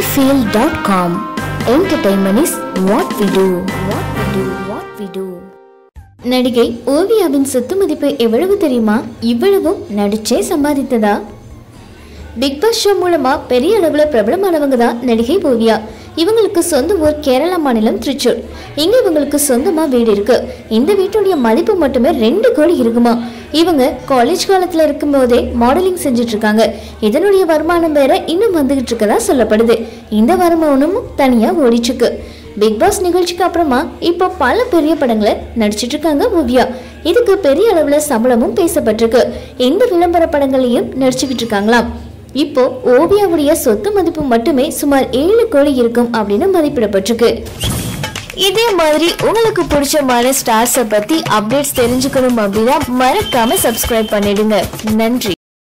sunnyfield.com. Entertainment is what we do. What we do. What we do. நடிகை ஓவியாவின் சொத்து மதிப்பு எவ்வளவு தெரியுமா இவ்வளவும் நடிச்சே சம்பாதித்ததா பிக் பாஸ் ஷோ மூலமா பெரிய அளவுல பிரபலமானவங்க தான் நடிகை ஓவியா இவங்களுக்கு சொந்த ஊர் கேரளா மாநிலம் திருச்சூர் இங்க இவங்களுக்கு சொந்தமா வீடு இருக்கு இந்த வீட்டுடைய மதிப்பு மட்டுமே ரெண்டு கோடி இருக்குமா இவங்க காலேஜ் காலத்துல இருக்கும்போதே மாடலிங் செஞ்சுட்டு இருக்காங்க இதனுடைய வருமானம் வேற இன்னும் வந்துகிட்டு இருக்கதா சொல்லப்படுது இந்த வருமானமும் தனியா ஓடிட்டு இருக்கு பிக் பாஸ் நிகழ்ச்சிக்கு அப்புறமா இப்போ பல பெரிய படங்களை நடிச்சிட்டு இருக்காங்க ஓவியா இதுக்கு பெரிய அளவுல சம்பளமும் பேசப்பட்டிருக்கு இந்த விளம்பர படங்களையும் நடிச்சுக்கிட்டு இருக்காங்களாம் இப்போ ஓவியாவுடைய சொத்து மதிப்பு மட்டுமே சுமார் ஏழு கோடி இருக்கும் அப்படின்னு மதிப்பிடப்பட்டிருக்கு இதே மாதிரி உங்களுக்கு பிடிச்சமான ஸ்டார்ஸை பத்தி அப்டேட்ஸ் தெரிஞ்சுக்கணும் அப்படின்னா மறக்காம சப்ஸ்கிரைப் பண்ணிடுங்க நன்றி